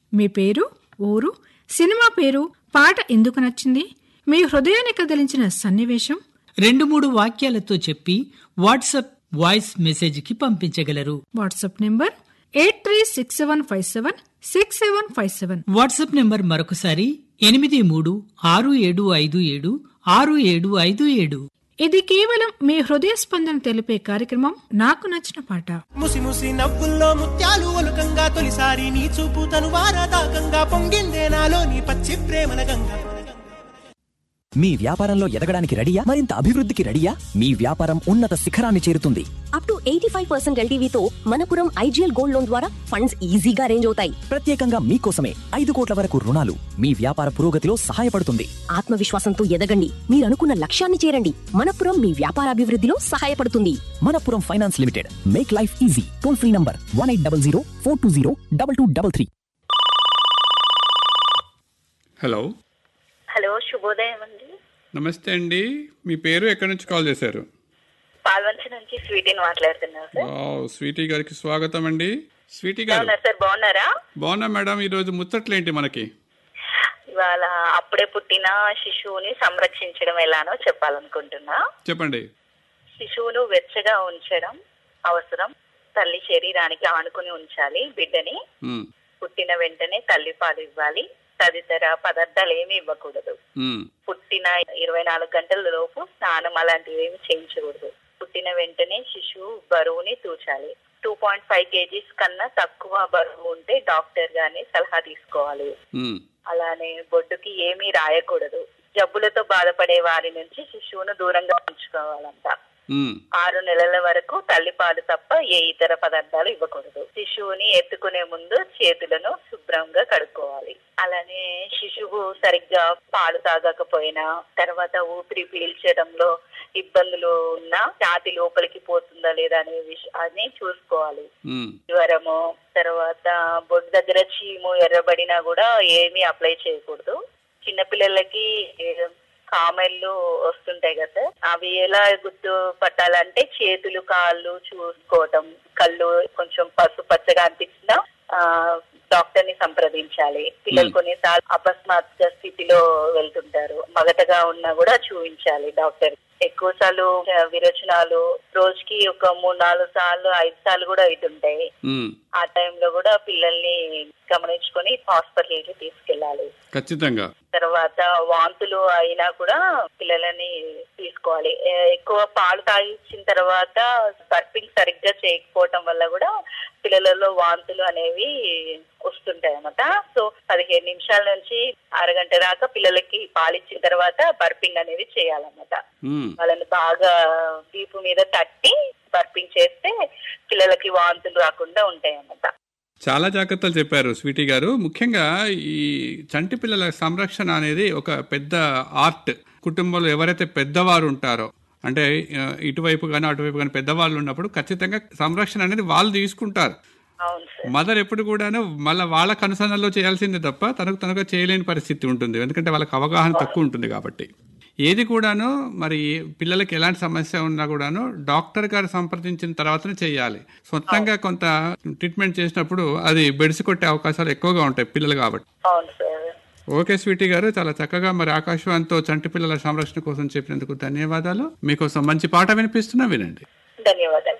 మీ పేరు ఊరు సినిమా పేరు పాట ఎందుకు నచ్చింది మీ హృదయాన్ని కదిలించిన సన్నివేశం రెండు మూడు వాక్యాలతో చెప్పి వాట్సాప్ వాయిస్ మెసేజ్కి పంపించగలరు WhatsApp number eight three six seven five seven six seven five seven WhatsApp number మరొకసారి ఎనిమిది మూడు ఆరు ఏడు ఐదు ఏడు ఆరు ఏడు ఐదు ఏడు ఇది కేవలం మీ హృదయ స్పందన తెలిపే కార్యక్రమం నాకు నచ్చిన పాట ముసి ముసి నవ్వుల్లో ముత్యాలు ఒలుకంగా తొలిసారి నీ చూపు తను వారాదాకంగా పొంగిందే నాలో నీ పచ్చి ప్రేమల గంగా మీ వ్యాపారంలో ఎదగడానికి రెడీయా మరింత అభివృద్ధికి రెడీయా మీ వ్యాపారం ఉన్నత శిఖరాన్ని చేరుతుంది up to eighty five percent ఎల్టీవీతో మనపురం ఐజీఎల్ గోల్డ్ లోన్ ద్వారా ఫండ్స్ ఈజీగా అరేంజ్ అవుతాయి ప్రత్యేకంగా మీకోసమే ఐదు కోట్ల వరకు రుణాలు మీ వ్యాపార పురోగతిలో సహాయపడుతుంది ఆత్మవిశ్వాసంతో ఎదగండి మీరు అనుకున్న లక్ష్యాన్ని చేరండి మనపురం మీ వ్యాపార అభివృద్ధిలో సహాయపడుతుంది Manappuram finance limited make life easy toll free number one eight double zero four two zero double two double three hello hello శుభోదయం అండి నమస్తే అండి మీ పేరు ఎక్కడి నుంచి కాల్ చేశారు పాల్వంచ నుంచి స్వీటీని మాట్లాడుతున్నాను సార్ వావ్ స్వీటీ గారికి స్వాగతం అండి స్వీటీ గారు బాగున్నారు సార్ బాగున్నారా బాగున్నా మేడం ఈరోజు ముచ్చట్లేంటి మనకి ఇవాళ అప్పుడే పుట్టిన శిశువుని సంరక్షించడం ఎలానో చెప్పాలనుకుంటున్నా చెప్పండి శిశువును వెచ్చగా ఉంచడం అవసరం తల్లి శరీరానికి ఆనుకుని ఉంచాలి బిడ్డని ఉమ్, పుట్టిన వెంటనే తల్లి పాలు ఇవ్వాలి తదితర పదార్థాలు ఏమీ ఇవ్వకూడదు ఉమ్, పుట్టిన ఇరవై నాలుగు గంటల లోపు స్నానం అలాంటివి ఏమి చేయించకూడదు పుట్టిన వెంటనే శిశువు బరువుని తూచాలి టూ పాయింట్ ఫైవ్ కేజీస్ కన్నా తక్కువ బరువు ఉంటే డాక్టర్ గారిని సలహా తీసుకోవాలి ఉమ్, అలానే బొడ్డుకి ఏమీ రాయకూడదు జబ్బులతో బాధపడే వారి నుంచి శిశువును దూరంగా ఉంచుకోవాలంట ఉమ్, ఆరు నెలల వరకు తల్లిపాలు తప్ప ఏ ఇతర పదార్థాలు ఇవ్వకూడదు శిశువుని ఎత్తుకునే ముందు చేతులను శుభ్రంగా కడుక్కోవాలి అలానే శిశువు సరిగ్గా పాలు తాగకపోయినా తర్వాత ఊపిరి పీల్చడంలో ఇబ్బందులు ఉన్నా ఛాతి లోపలికి పోతుందా లేదా అనే విషయాన్ని చూసుకోవాలి ఉమ్, జ్వరము తర్వాత బొడ్డు దగ్గర చీము ఎర్రబడినా కూడా ఏమీ అప్లై చేయకూడదు చిన్నపిల్లలకి కామెళ్ళు వస్తుంటాయి కదా సార్ అవి ఎలా గుర్తు పట్టాలంటే చేతులు కాళ్ళు చూసుకోవటం కళ్ళు కొంచెం పసు పచ్చగా అనిపించినా ఆ డాక్టర్ ని సంప్రదించాలి పిల్లలు కొన్నిసార్లు అకస్మాత్తుగా స్థితిలో వెళ్తుంటారు మగతగా ఉన్నా కూడా చూపించాలి డాక్టర్ ఎక్కువ సార్లు విరోచనాలు రోజుకి ఒక మూడు నాలుగు సార్లు ఐదు సార్లు కూడా అవుతుంటాయి ఉమ్, ఆ టైంలో కూడా పిల్లల్ని గమనించుకొని హాస్పిటల్ కి తీసుకెళ్ళాలి ఖచ్చితంగా తర్వాత వాంతులు అయినా కూడా పిల్లలని తీసుకోవాలి ఏ- ఎక్కువ పాలు తాగించిన తర్వాత బర్పింగ్ సరిగ్గా చేయకపోవటం వల్ల కూడా పిల్లలలో వాంతులు అనేవి వస్తుంటాయి అన్నమాట సో పదిహేను నిమిషాల నుంచి అరగంట దాకా పిల్లలకి పాలిచ్చిన తర్వాత బర్పింగ్ అనేది చేయాలన్నమాట ఉమ్, వాళ్ళని బాగా వీపు మీద తట్టి బర్పింగ్ చేస్తే పిల్లలకి వాంతులు రాకుండా ఉంటాయి అన్నమాట చాలా జాగ్రత్తలు చెప్పారు స్వీటీ గారు ముఖ్యంగా ఈ చంటి పిల్లల సంరక్షణ అనేది ఒక పెద్ద ఆర్ట్ కుటుంబంలో ఎవరైతే పెద్దవారు ఉంటారో అంటే ఆ, ఇటువైపు కానీ అటువైపు కానీ పెద్దవాళ్ళు ఉన్నప్పుడు ఖచ్చితంగా సంరక్షణ అనేది వాళ్ళు తీసుకుంటారు అవును సార్ మదర్ ఎప్పుడు కూడాను మళ్ళీ వాళ్ళ కనుసనలో చేయాల్సిందే తప్ప తనకు తనగా చేయలేని పరిస్థితి ఉంటుంది ఎందుకంటే వాళ్ళకి అవగాహన తక్కువ ఉంటుంది కాబట్టి ఏది కూడాను మరి పిల్లలకి ఎలాంటి సమస్య ఉన్నా కూడాను డాక్టర్ గారు సంప్రదించిన తర్వాతనే చేయాలి సొంతంగా కొంత ట్రీట్మెంట్ చేసినప్పుడు అది బెడిసి కొట్టే అవకాశాలు ఎక్కువగా ఉంటాయి పిల్లలు కాబట్టి అవును సార్ ఓకే స్వీటీ గారు చాలా చక్కగా మరి ఆకాశవాణితో చంటి పిల్లల సంరక్షణ కోసం చెప్పినందుకు ధన్యవాదాలు మీకోసం మంచి పాట వినిపిస్తున్నా వినండి ధన్యవాదాలు